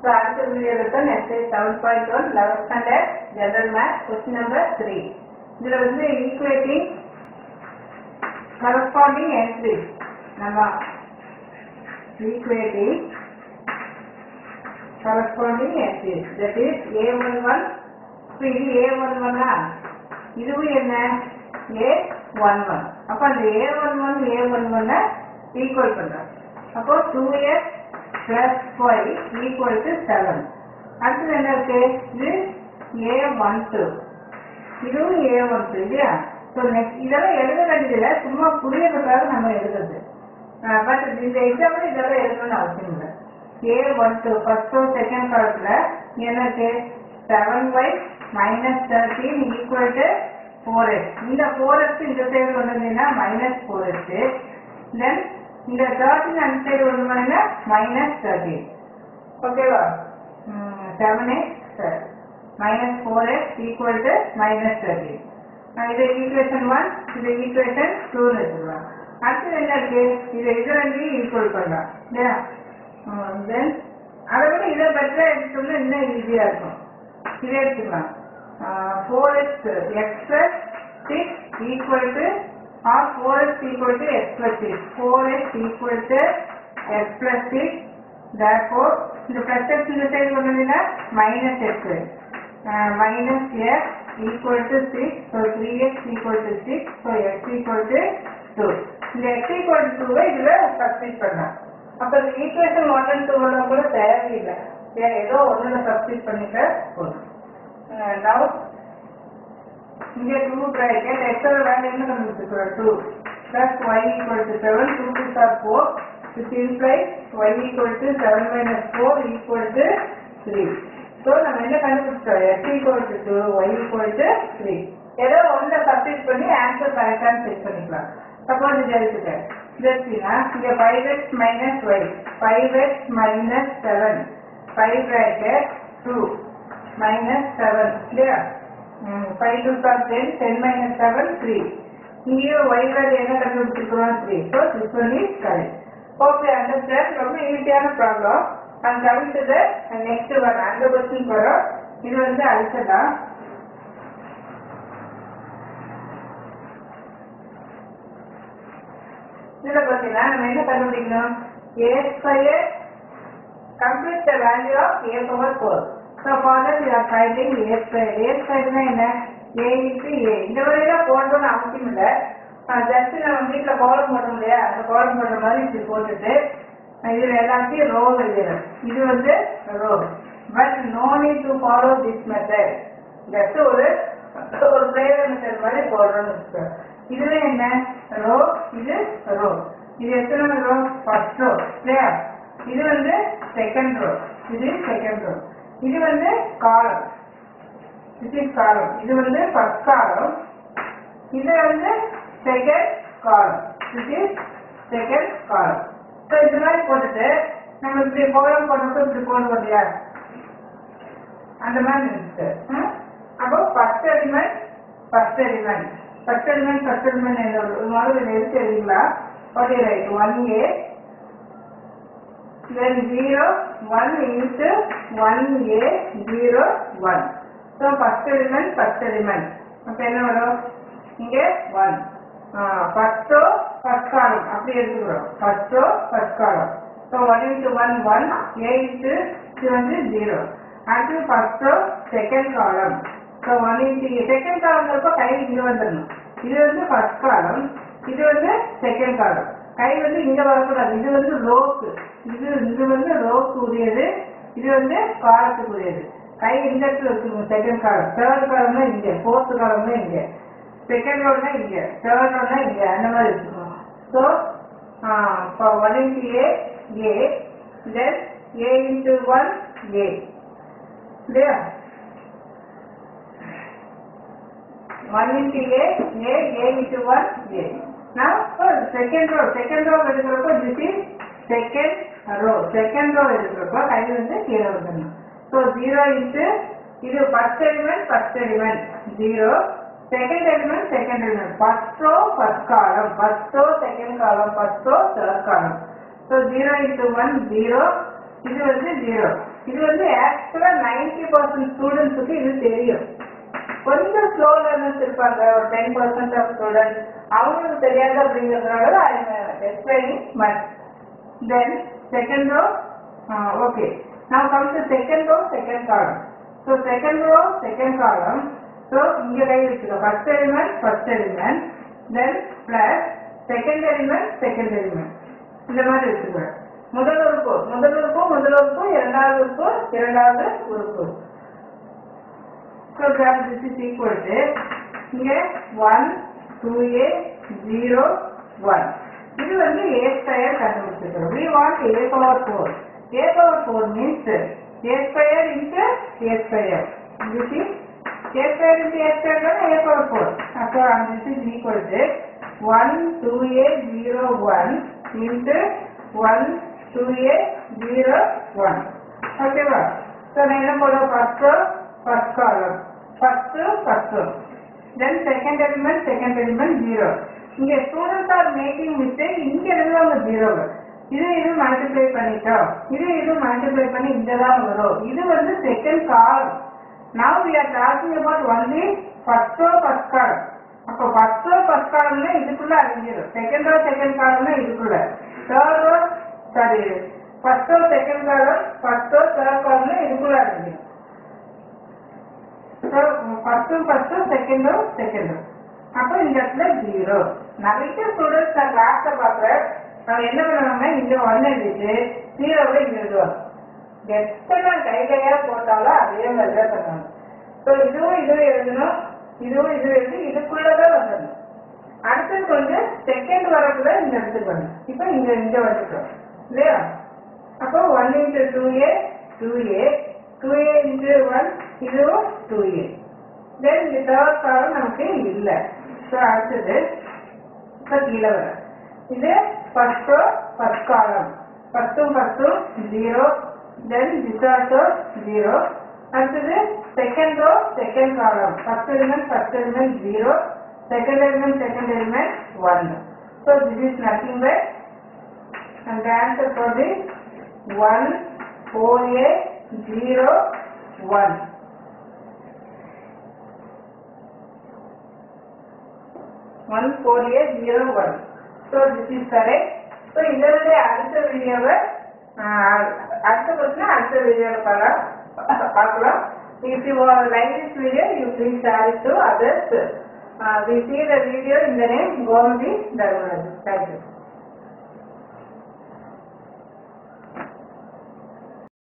So அடுத்த வீடியோவில் தான் next seven point one eleventh standard general math question number three இதில் வந்து ஈக்குவேட்டிங் corresponding entries நம்ம equating corresponding entries that is a11 இப்போ இது a11 ஆ இதுவும் என்ன a11 அப்ப அந்த a11 a11 ஈக்குவல் பண்றோம் அப்போ 2x plus 5 equal to 7 அடுத்தது என்ன இருக்கு இது a12 இதுவும் a12 இல்லையா ஸோ நெக்ஸ்ட் இதெல்லாம் எழுத வேண்டியதில்லை சும்மா புரியறதுக்காக நம்ம எழுதுறது பட் இந்த எக்ஸாம்பிள் இதெல்லாம் எழுதணும்னு அவசியம் இல்லை a one two first second காலத்தில் எனக்கு seven by minus thirteen equal to four x இந்த ஃபோர் எக்ஸ் இந்த சைடு கொண்டு வந்தீங்கன்னா மைனஸ் ஃபோர் எக்ஸ் தென் இந்த தேர்ட்டின் அந்த சைடு கொண்டு வந்தீங்கன்னா மைனஸ் தேர்ட்டீன் ஓகேவா seven x minus four x equal to minus thirteen இது ஈக்குவேஷன் ஒன் இது ஈக்குவேஷன் டூன்னு வச்சுக்கலாம் அடுத்தது என்ன இருக்கு இது இது ரெண்டையும் ஈக்குவல் பண்ணலாம் இல்லையா தென் அதை விட இதை பெட்டராக எடுத்தோம்னா இன்னும் ஈஸியாக இருக்கும் இதை எடுத்துக்கலாம் four x x plus six equal to or four x equal to x plus six four x equal to x plus six therefore இந்த பிளஸ் எக்ஸ் இந்த சைடு கொண்டு வந்தீங்கன்னா minus x minus x equal to 6, so 3x equal to 6, so x equal to 2. இந்த x equal to 2 இதுல substitute பண்ணலாம் அப்ப இந்த equation one and two கூட தேவையில்லை வேற ஏதோ ஒண்ணுல சப்ஸ்டிட் பண்ணிக்க போதும் நவ் இங்க டூ பிராக்கெட் எக்ஸோட வேல்யூ என்ன கண்டுபிடிச்சிருக்கிறோம் two plus y equal to seven two two சார் four which implies y equal to seven minus four equal to three so நம்ம என்ன கண்டுபிடிச்சோம் x equal to two y equal to three ஏதோ ஒன்றை substitute பண்ணி answer கரெக்டானு check பண்ணிக்கலாம் suppose இது எடுத்துட்டேன் இதுனா இங்க five x minus y five x minus seven five bracket two minus seven இல்லையா ஃபைவ் டூ சார் ten ten minus seven three இங்கேயும் ஒய் வேல்யூ என்ன கண்டுபிடிச்சிருக்கிறோம் three so this one is correct okay understand ரொம்ப ஈஸியான problem and coming to the next one அந்த question வரும் இது வந்து அடுத்ததான் இதுல பார்த்தீங்கன்னா நம்ம என்ன கண்டுபிடிக்கணும் a square complete the value of a power four so further you are finding a square a ஸ்கொயர்னா என்ன ஏ இன்ட்டு ஏ இந்த வரையில போடணும்னு அவசியம் இல்லை ஜஸ்ட் நம்ம வீட்டில் கோலம் போட்டோம் இல்லையா அந்த கோலம் போடுற மாதிரி இப்படி போட்டுட்டு இதுல எல்லாத்தையும் ரோ எழுதுறேன் இது வந்து row but no need to follow this method just ஒரு ஒரு பிரேயர் மெத்தட் மாதிரி போடுறோம்னு வச்சுக்கோ இதுல என்ன ரோ இது ரோ இது எத்தனை ரோ ஃபர்ஸ்ட் ரோ இல்லையா இது வந்து செகண்ட் ரோ இது செகண்ட் ரோ இது வந்து காலம் இது காலம் இது வந்து ஃபர்ஸ்ட் காலம் இது வந்து செகண்ட் காலம் இது செகண்ட் காலம் ஸோ இந்த மாதிரி போட்டுட்டு நம்ம இப்படி கோலம் போட்டுட்டு இப்படி போடுவோம் இல்லையா அந்த மாதிரி இருந்துச்சு அப்போ first element first element first element first element என்ன மாதிரி எடுத்து எழுதிக்கலாம் okay right one a then 0 1 into 1 a 0 1 so first element first element அப்ப என்ன வரும் இங்க 1 ஃபர்ஸ்ட் ரோ ஃபர்ஸ்ட் காலம் அப்படி எடுத்துக்கிறோம் first row first column so one into one one a into இது வந்து ஜீரோ அடுத்து first row second column so one into second காலங்கிறப்ப கை இங்கே வந்துடணும் இது வந்து ஃபர்ஸ்ட் காலம் இது வந்து செகண்ட் காலம் கை வந்து இங்க வரக்கூடாது இது வந்து ரோக்கு இது இது வந்து ரோக்கு உரியது இது வந்து காலத்துக்கு உரியது கை இந்த இடத்துல வச்சுக்கோங்க செகண்ட் காலம் தேர்ட் காலம்னா இங்க ஃபோர்த் காலம்னா இங்க செகண்ட் ரோட்னா இங்க தேர்ட் ரோட்னா இங்க அந்த மாதிரி வச்சுக்கணும் ஸோ இப்போ one into a a then a into one a இல்லையா one into a a a into one a நான் செகண்ட் ரோ செகண்ட் ரோ எடுக்கிறப்போ this is second row second row எடுக்கிறப்போ கை வந்து கீழே வந்துடணும் ஸோ ஜீரோ இன்ட்டு இது first element first element zero second element second element first row first column first row second column first row third column so zero into one zero இது வந்து zero இது வந்து ஆக்சுவலா நைன்டி பர்சன்ட் ஸ்டூடெண்ட்ஸுக்கு இது தெரியும் கொஞ்சம் ஸ்லோ லேர்னர்ஸ் இருப்பாங்க ஒரு டென் பர்சன்ட் ஆஃப் ஸ்டூடெண்ட் அவங்களுக்கு தெரியாது அப்படிங்கிறதுனால I explaining much then second row okay now come to second row second column so second row second column so இங்க கை வச்சுக்கோ first element first element then plus second element second element இந்த மாதிரி வச்சுக்கோ முதல் உறுப்பு முதல் உறுப்பு முதல் உறுப்பு இரண்டாவது உறுப்பு இரண்டாவது உறுப்பு so graph this is equal to இங்க 1 2a 0 1 இது வந்து a ஸ்கொயர் கண்டுபிடிச்சிருக்கிறோம் we want a power 4 a power 4 means a square into a square this is a square into a square then a power 4 so and this is equal to 1 2a 0 1 into 1 2a 0 1 ஓகேவா so நான் என்ன போடுவோம் first first column first first then second element second element zero இங்க students are making mistake இங்க எழுதுவாங்க zero இது இது multiply பண்ணிட்டோம் இது இது மல்டிப்ளை பண்ணி இங்க தான் வரும் இது வந்து second column now we are talking about only ஃபர்ஸ்டோ ஃபர்ஸ்ட் காலம் அப்போ ஃபர்ஸ்டோ ஃபர்ஸ்ட் காலம்னா இதுக்குள்ள அழிஞ்சிடும் செகண்டோ செகண்ட் காலம்னா இதுக்குள்ள தேர்டோ சாரி ஃபர்ஸ்டோ செகண்ட் காலம் ஃபர்ஸ்டோ தேர்ட் காலம்னா இதுக்குள்ள அழிஞ்சிடும் ஸோ ஃபர்ஸ்ட்டும் ஃபர்ஸ்ட்டும் செகண்டும் செகண்டும் அப்போ இந்த இடத்துல ஜீரோ நிறைய ஸ்டூடெண்ட்ஸ் நான் கிளாஸை பார்க்குறேன் அவங்க என்ன பண்ணுவாங்க இங்க ஒன்று எழுதிட்டு ஜீரோவில் இங்க எழுதுவாங்க எத்தனை கை கையா போட்டாலும் அதே மாதிரி தான் பண்ணுவாங்க ஸோ இதுவும் இதுவும் எழுதணும் இதுவும் இதுவும் எழுதி இதுக்குள்ளதான் வந்துடணும் அடுத்தது கொஞ்சம் செகண்ட் வரக்குள்ள இந்த இடத்துக்கு வரணும் இப்போ இங்க இங்க வந்துட்டோம் இல்லையா அப்போ one into two a two a two a into one இதுவும் டூ ஏ தென் இந்த தேர்ட் காலம் நமக்கு இல்லை ஸோ அடுத்தது இப்போ கீழே வர இது ஃபர்ஸ்ட் ரோ ஃபர்ஸ்ட் காலம் ஃபர்ஸ்ட்டும் ஃபர்ஸ்ட்டும் zero then this also zero அடுத்தது second row second column first element first element zero second element, second element, 1. So this is nothing but, and the answer for this, 1, 4a, 0, 1. One four eight zero one. So this is correct. So இதனுடைய அடுத்த வீடியோவை அடுத்த question அடுத்த வீடியோவில் பார்க்கலாம் பார்க்கலாம் If you are like this video, you please share it to others. Uh, we see the video in the name Gomdi Dharmaraj. Thank you.